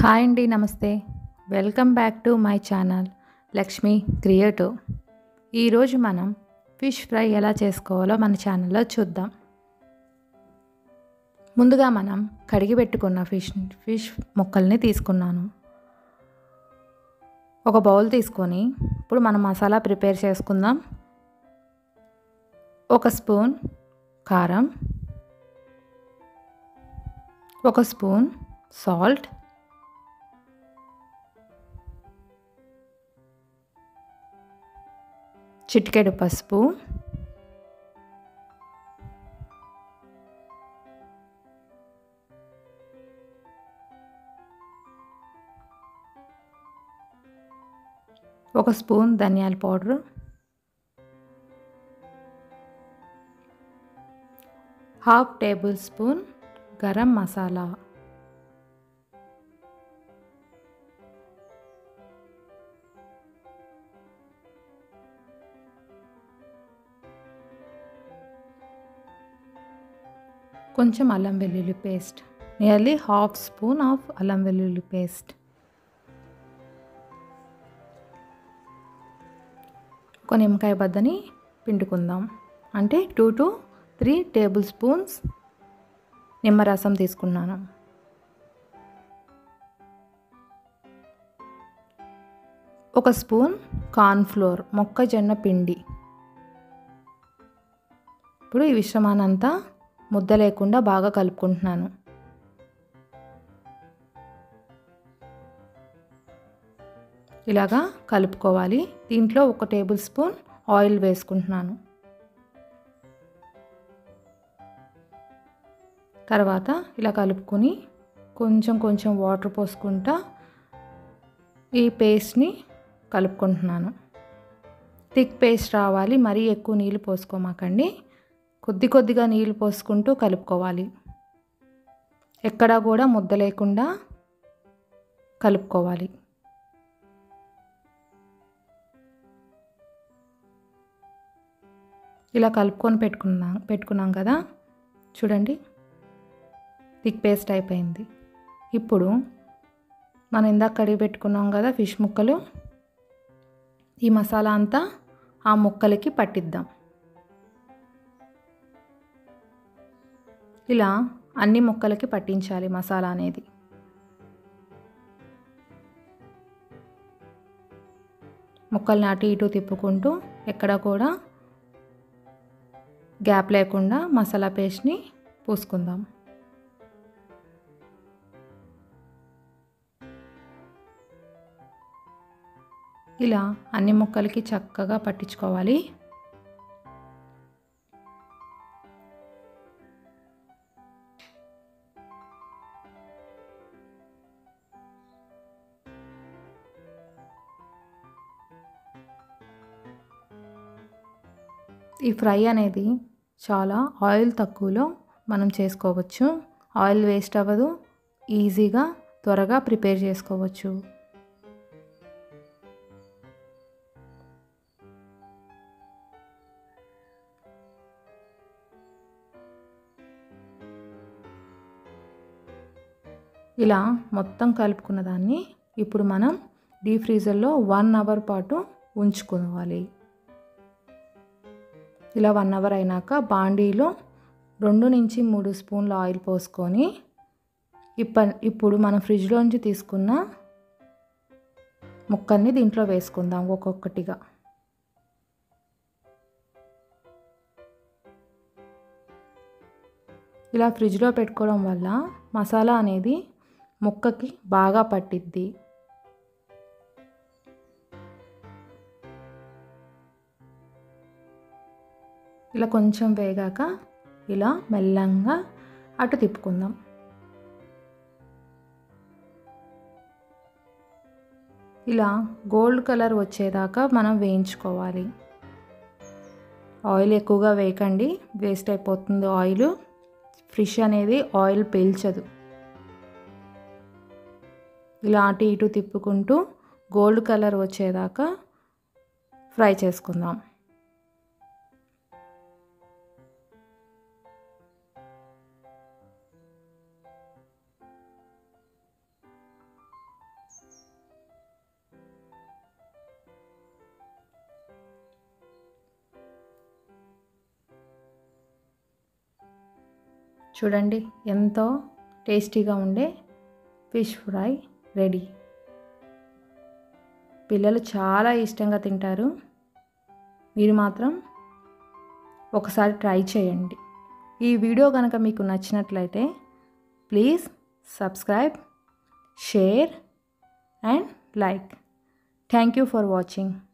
hi అండి నమస్తే welcome back to my channel Lakshmi creative ఈరోజు మనం ఫిష్ ఫ్రై ఎలా చేసుకోవాలో మన ఛానల్లో చూద్దాం ముందుగా మనం కడిగి పెట్టుకున్న ఫిష్ ఫిష్ ముక్కల్ని తీసుకున్నాను ఒక బౌల్ తీసుకొని ఇప్పుడు మనం మసాలా ప్రిపేర్ చేసుకుందాం ఒక స్పూన్ కారం ఒక స్పూన్ సాల్ట్ చిటికెడు పసుపు ఒక స్పూన్ ధనియాల powder half table spoon garam masala కొంచెం అల్లం వెల్లుల్లి paste nearly half spoon of అల్లం వెల్లుల్లి పేస్ట్ ఒక నిమ్మకాయ బద్దని పిండుకుందాం అంటే two to three table spoons నిమ్మరసం తీసుకున్నాను ఒక స్పూన్ కార్న్ఫ్లోర్ మొక్కజొన్న పిండి ఇప్పుడు ఈ మిశ్రమానంతా ముద్ద లేకుండా బాగా కలుపుకుంటున్నాను ఇలాగా కలుపుకోవాలి దీంట్లో ఒక టేబుల్ స్పూన్ ఆయిల్ వేసుకుంటున్నాను తర్వాత ఇలా కలుపుకొని కొంచెం కొంచెం వాటర్ పోసుకుంటా ఈ పేస్ట్ని కలుపుకుంటున్నాను థిక్ పేస్ట్ రావాలి మరీ ఎక్కువ నీళ్ళు పోసుకోమాకండి కొద్ది కొద్దిగా నీళ్ళు పోసుకుంటూ కలుపుకోవాలి ఎక్కడా కూడా ముద్ద లేకుండా కలుపుకోవాలి ఇలా కలుపుకొని పెట్టుకున్నాం పెట్టుకున్నాం కదా చూడండి థిక్ పేస్ట్ అయిపోయింది ఇప్పుడు మనం ఇందాక కడిగి పెట్టుకున్నాం కదా ఫిష్ ముక్కలు ఈ మసాలా అంతా ఆ ముక్కలకి పట్టిద్దాం ఇలా అన్ని ముక్కలకి పట్టించాలి మసాలా అనేది ముక్కల్ని అటు ఇటు తిప్పుకుంటూ ఎక్కడ కూడా గ్యాప్ లేకుండా మసాలా పేస్ట్ని పూసుకుందాం ఇలా అన్ని ముక్కలకి చక్కగా పట్టించుకోవాలి ఈ ఫ్రై అనేది చాలా ఆయిల్ తక్కువలో మనం చేసుకోవచ్చు ఆయిల్ వేస్ట్ అవ్వదు ఈజీగా త్వరగా ప్రిపేర్ చేసుకోవచ్చు ఇలా మొత్తం కలుపుకున్న దాన్ని ఇప్పుడు మనం డీప్ ఫ్రీజర్లో వన్ అవర్ పాటు ఉంచుకోవాలి ఇలా వన్ అవర్ అయినాక బాండీలో రెండు నుంచి మూడు స్పూన్ల ఆయిల్ పోసుకొని ఇప్ప ఇప్పుడు మనం ఫ్రిడ్జ్లోంచి తీసుకున్న ముక్కల్ని దీంట్లో వేసుకుందాం ఒక్కొక్కటిగా ఇలా ఫ్రిడ్జ్లో పెట్టుకోవడం వల్ల మసాలా అనేది ముక్కకి బాగా పట్టిద్ది ఇలా కొంచెం వేగాక ఇలా మెల్లంగా అటు తిప్పుకుందాం ఇలా గోల్డ్ కలర్ వచ్చేదాకా మనం వేయించుకోవాలి ఆయిల్ ఎక్కువగా వేయకండి వేస్ట్ అయిపోతుంది ఆయిల్ ఫిష్ అనేది ఆయిల్ పీల్చదు ఇలా అటు ఇటు తిప్పుకుంటూ గోల్డ్ కలర్ వచ్చేదాకా ఫ్రై చేసుకుందాం చూడండి ఎంతో టేస్టీగా ఉండే ఫిష్ ఫ్రై రెడీ పిల్లలు చాలా ఇష్టంగా తింటారు మీరు మాత్రం ఒకసారి ట్రై చేయండి ఈ వీడియో కనుక మీకు నచ్చినట్లయితే please subscribe share and like thank you for watching